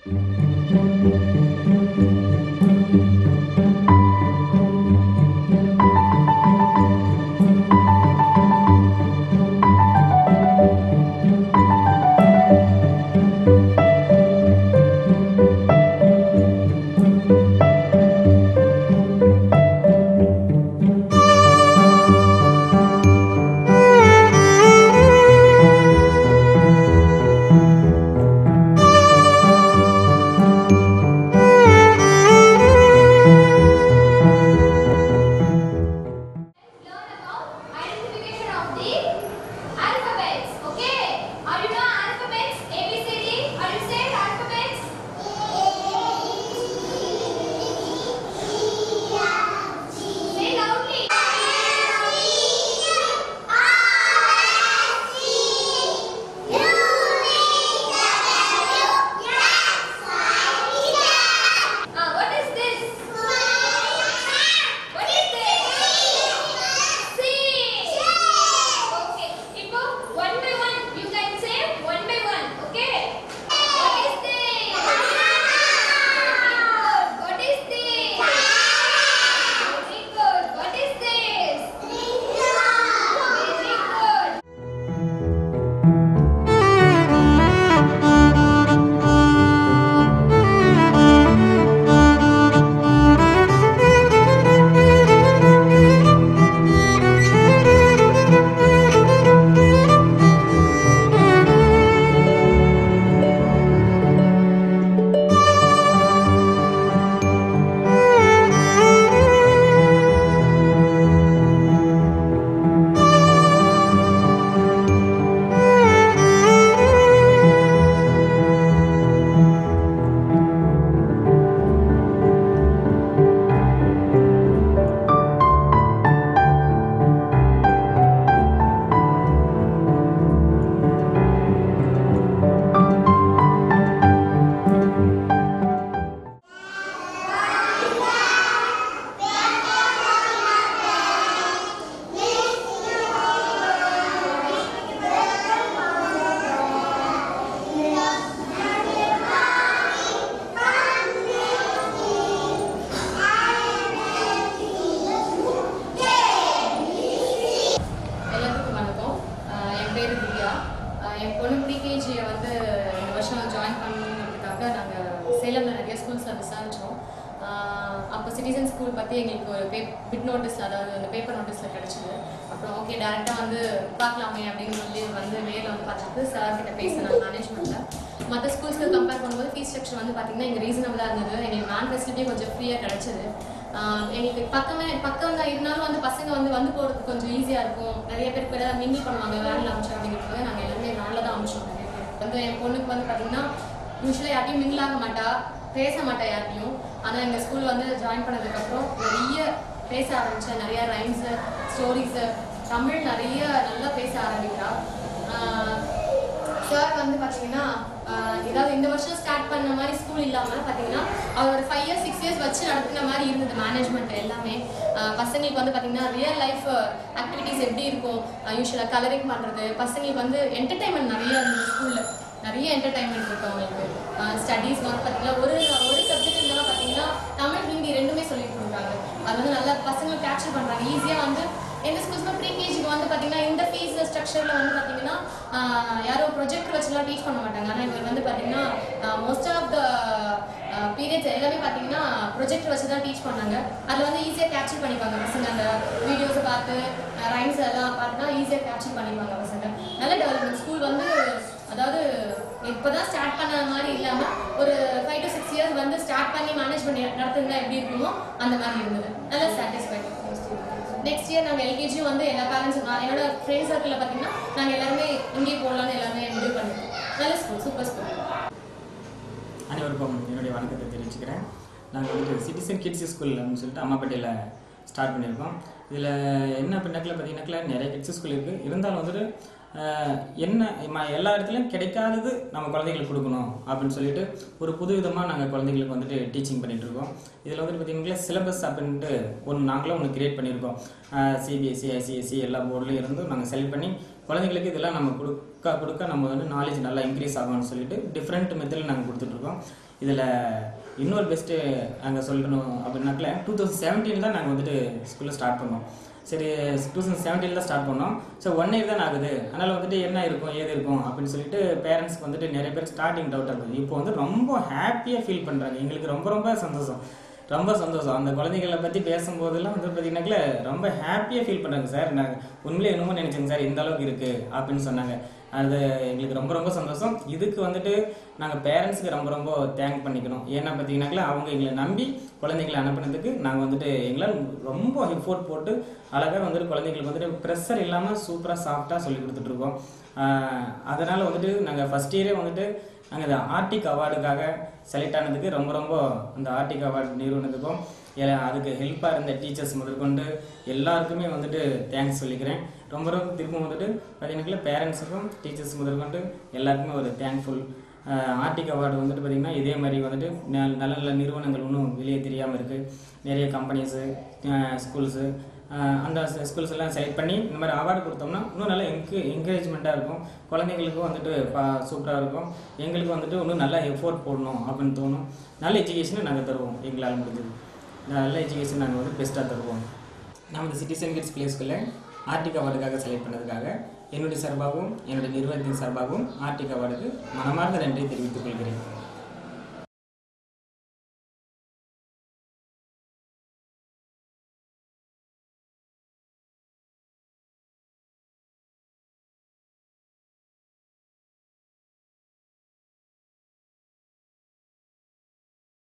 learn about identification of the alphabets. Okay? Are you know alphabets? A B C D. Are you saying alphabets? Say loudly. Ah, what is this? What is this? C. Okay. இப்போ one by one you can say one by one. Okay. What is this? What is this? Very good. What is this? Very good. எல்லாத்துக்கும் வணக்கம் ஆஹ் என் பேர் திவ்யா ஆஹ் என் பொண்ணு ப்ரீகேஜியை வந்து இந்த வருஷம் join பண்ணணுங்கிறதுக்காக நாங்கள் சேலமில் நிறைய ஸ்கூல்ஸில் விசாரித்தோம் அப்போ சிட்டிசன் ஸ்கூல் பற்றி எங்களுக்கு ஒரு பே பிட் நோட்டீஸில் அதாவது அந்த பேப்பர் நோட்டீஸில் கிடச்சிது அப்புறம் ஓகே டேரெக்டாக வந்து பார்க்கலாமே அப்படின்னு சொல்லி வந்து நேரில் வந்து பார்த்துட்டு சார் கிட்ட பேசினேன் மேனேஜ்மெண்ட்டில் மற்ற ஸ்கூல்ஸ்க்கு கம்பேர் பண்ணும்போது ஃபீஸ் ஸ்ட்ரக்சர் வந்து பார்த்தீங்கன்னா எங்கள் ரீசனபிளாக இருந்தது எங்களுக்கு வேன் ஃபெசிலிட்டி கொஞ்சம் ஃப்ரீயாக கிடச்சிது ஆஹ் எங்களுக்கு பக்கமே பக்கம் தான் இருந்தாலும் வந்து பசங்க வந்து வந்து போகிறதுக்கு கொஞ்சம் ஈஸியாக இருக்கும் நிறைய பேர் பேர் ஏதாவது மிங்கிள் பண்ணுவாங்க வேனில் அமிச்சோம் அப்படிங்கிறது நாங்கள் எல்லாமே வேனில் தான் அமிச்சோம் நிறைய பேர் வந்து என் பொண்ணுக்கு வந்து பார்த்தீங்கன்னா யூஸ்வலாக யார்ட்டையும் மிங்கிள் ஆக மாட்டா பேச மாட்டா யார்ட்டையும் ஆனால் எங்கள் ஸ்கூல் வந்து ஜாயின் பண்ணதுக்கப்புறம் நிறைய பேச ஆரம்பித்தேன் நிறைய ரைம்ஸு ஸ்டோரிஸு தமிழ் நிறைய நல்லா பேச ஆரம்பிக்கிறா சார் வந்து பார்த்தீங்கன்னா ஆஹ் ஏதாவது இந்த வருஷம் ஸ்டார்ட் பண்ண மாதிரி ஸ்கூல் இல்லாமல் பார்த்தீங்கன்னா அவர் ஒரு ஃபைவ் இயர்ஸ் சிக்ஸ் இயர்ஸ் வச்சு நடத்துன மாதிரி இருந்தது மேனேஜ்மெண்ட் எல்லாமே ஆஹ் பசங்களுக்கு வந்து பார்த்தீங்கன்னா ரியல் லைஃப் ஆக்டிவிட்டீஸ் எப்படி இருக்கும் யூஸ்வலாக கலரிங் பண்ணுறது பசங்களுக்கு வந்து என்டர்டைன்மெண்ட் நிறைய இருந்தது ஸ்கூலில் நிறைய என்டர்டைன்மெண்ட் இருக்கும் அவங்களுக்கு ஸ்டடீஸ் வந்து பார்த்தீங்கன்னா ஒரு ஒரு சப்ஜெக்ட் இருந்தாலும் பார்த்தீங்கன்னா தமிழ் ஹிந்தி ரெண்டுமே சொல்லிக் கொடுக்குறாங்க அது வந்து நல்லா பசங்களை கேப்சர் பண்ணுறாங்க ஈஸியாக வந்து எங்கள் ஸ்கூல்ஸ்ல ப்ரீ கேஜிக்கு வந்து பார்த்தீங்கன்னா இந்த ஃபீஸ் ஸ்ட்ரக்சரில் வந்து பார்த்தீங்கன்னா ஆஹ் யாரும் ப்ரொஜெக்டர் வச்சுலாம் டீச் பண்ண மாட்டாங்க ஆனால் இவர் வந்து பார்த்தீங்கன்னா மோஸ்ட் ஆஃப் த பீரியட்ஸ் எல்லாமே பார்த்தீங்கன்னா ப்ரொஜெக்டர் வச்சு தான் டீச் பண்ணாங்க அதில் வந்து ஈஸியாக கேப்சர் பண்ணிப்பாங்க பசங்க அந்த வீடியோஸை பார்த்து ரைம்ஸ் எல்லாம் பார்த்துனா ஈஸியாக கேப்சர் பண்ணிப்பாங்க பசங்க நல்ல டெவலப்மெண்ட் ஸ்கூல் வந்து அதாவது இப்போதான் ஸ்டார்ட் பண்ண மாதிரி இல்லாமல் ஒரு ஃபைவ் டு சிக்ஸ் இயர்ஸ் வந்து ஸ்டார்ட் பண்ணி மேனேஜ் பண்ணி நடத்துனா எப்படி இருக்குமோ அந்த மாதிரி இருந்தது நல்ல சாட்டிஸ்ஃபைட் நெக்ஸ்ட் இயர் நாங்கள் எல்கேஜியும் வந்து எல்லா பேரண்ட்ஸும் நான் என்னோட ஃப்ரெண்ட் சர்க்கிளில் பார்த்தீங்கன்னா நாங்கள் எல்லாருமே இங்கேயே போடலான்னு எல்லாமே முடிவு பண்ணிருக்கோம் நல்ல ஸ்கூல் சூப்பர் ஸ்கூல் அனைவருக்கும் என்னுடைய வணக்கத்தை தெரிவிச்சுக்கிறேன் நாங்கள் வந்துட்டு சிட்டிசன் கிட்ஸ் ஸ்கூல் அப்படின்னு சொல்லிட்டு அம்மாப்பேட்டையில் ஸ்டார்ட் பண்ணியிருக்கோம் இதில் என்ன பின்னக்கில் பார்த்தீங்கன்னாக்கில் நிறைய கிட்ஸ் ஸ்கூல் இருக்குது இருந்தாலும் வந்துட்டு ஆஹ், என்ன ம- எல்லா இடத்துலையும் கிடைக்காதது நம்ம குழந்தைகளுக்கு கொடுக்கணும் அப்படின்னு சொல்லிட்டு ஒரு புது விதமாக நாங்கள் குழந்தைங்களுக்கு வந்துட்டு டீச்சிங் பண்ணிட்டு இருக்கோம் இதில் வந்துட்டு பார்த்தீங்கன்னா சிலபஸ் அப்படின்ட்டு ஒன்று நாங்களும் ஒன்று கிரியேட் பண்ணியிருக்கோம் சிபிஎஸ்சி ஐசிஎஸ்சி எல்லா போர்ட்லேயும் இருந்தும் நாங்கள் செலக்ட் பண்ணி குழந்தைங்களுக்கு இதெல்லாம் நம்ம கொடுக்க கொடுக்க நம்ம வந்து நாலேஜ் நல்லா இன்க்ரீஸ் ஆகும்னு சொல்லிட்டு டிஃப்ரெண்ட் மெத்தடில் நாங்கள் கொடுத்துட்ருக்கோம் இதில் இன்னொரு பெஸ்ட்டு நாங்கள் சொல்லணும் அப்படின்னாக்கல டூ தௌசண்ட் செவன்டீன் தான் நாங்கள் வந்துட்டு ஸ்கூலில் ஸ்டார்ட் பண்ணோம் சரி டூ தௌசண்ட் செவன்டீன் தான் ஸ்டார்ட் பண்ணோம் ஸோ ஒன் இயர் தான் ஆகுது அதனால் வந்துட்டு என்ன இருக்கும் ஏது இருக்கும் அப்படின்னு சொல்லிட்டு பேரண்ட்ஸ்க்கு வந்துட்டு நிறைய பேர் ஸ்டார்டிங் டவுட்டாக இருக்குது இப்போ வந்து ரொம்ப ஹாப்பியாக ஃபீல் பண்ணுறாங்க எங்களுக்கு ரொம்ப ரொம்ப சந்தோஷம் ரொம்ப சந்தோஷம் அந்த குழந்தைகளை பற்றி பேசும்போதெல்லாம் வந்து பார்த்தீங்கன்னாக்கல ரொம்ப ஹாப்பியாக ஃபீல் பண்ணுறாங்க சார் நாங்கள் உண்மையிலே என்னமோ நினச்சேங்க சார் இந்த அளவுக்கு இருக்குது அப்படின்னு சொன்னாங்க அது எங்களுக்கு ரொம்ப ரொம்ப சந்தோஷம் இதுக்கு வந்துட்டு நாங்கள் பேரண்ட்ஸுக்கு ரொம்ப ரொம்ப தேங்க் பண்ணிக்கணும் ஏன்னா பார்த்தீங்கன்னாக்கல அவங்க எங்களை நம்பி குழந்தைங்களை அனுப்புனதுக்கு நாங்கள் வந்துட்டு எங்களால் ரொம்ப எஃபோர்ட் போட்டு அழகாக வந்துட்டு குழந்தைங்களுக்கு வந்துட்டு ப்ரெஷர் இல்லாமல் சூப்பராக சாஃப்டாக சொல்லி கொடுத்துட்ருக்கோம் அதனால் வந்துட்டு நாங்கள் ஃபஸ்ட் இயரே வந்துட்டு நாங்கள் இந்த ஆர்டிக் அவார்டுக்காக செலக்ட் ஆனதுக்கு ரொம்ப ரொம்ப அந்த ஆர்டிக் அவார்டு நிறுவனத்துக்கும் எ- அதுக்கு ஹெல்ப்பாக இருந்த டீச்சர்ஸ் முதற்கொண்டு எல்லாருக்குமே வந்துட்டு தேங்க்ஸ் சொல்லிக்கிறேன் ரொம்ப ரொம்ப திரும்ப வந்துட்டு பார்த்தீங்கன்னா பேரண்ட்ஸுக்கும் டீச்சர்ஸ் முதற்கொண்டு எல்லாருக்குமே ஒரு தேங்க்ஃபுல் ஆர்டிக் அவார்டு வந்துட்டு பார்த்திங்கன்னா இதே மாதிரி வந்துட்டு ந- நல்ல நல்ல நிறுவனங்கள் இன்னும் வெளியே தெரியாமல் இருக்குது நிறைய கம்பெனிஸு ஸ்கூல்ஸு அந்த ஸ்கூல்ஸ் எல்லாம் செலக்ட் பண்ணி இந்த மாதிரி அவார்டு கொடுத்தோம்னா இன்னும் நல்ல என்கு என்கரேஜ்மெண்ட்டாக இருக்கும் குழந்தைங்களுக்கும் வந்துட்டு பா சூப்பராக இருக்கும் எங்களுக்கு வந்துட்டு இன்னும் நல்லா எஃபோர்ட் போடணும் அப்படின்னு தோணும் நல்ல எஜுகேஷனை நாங்கள் தருவோம் எங்களால் முடிஞ்சது நல்ல எஜுகேஷன் நாங்கள் வந்து பெஸ்ட்டாக தருவோம் நமது சிட்டிசன் கிட்ஸ் பிளே ஸ்கூலில் ஆர்டிக் அவார்டுக்காக செலக்ட் பண்ணதுக்காக என்னுடைய சார்பாகவும் என்னுடைய நிறுவனத்தின் சார்பாகவும் ஆர்டிக் அவார்டுக்கு மனமார்ந்த நன்றி தெரிவித்துக் கொள்கிறேன்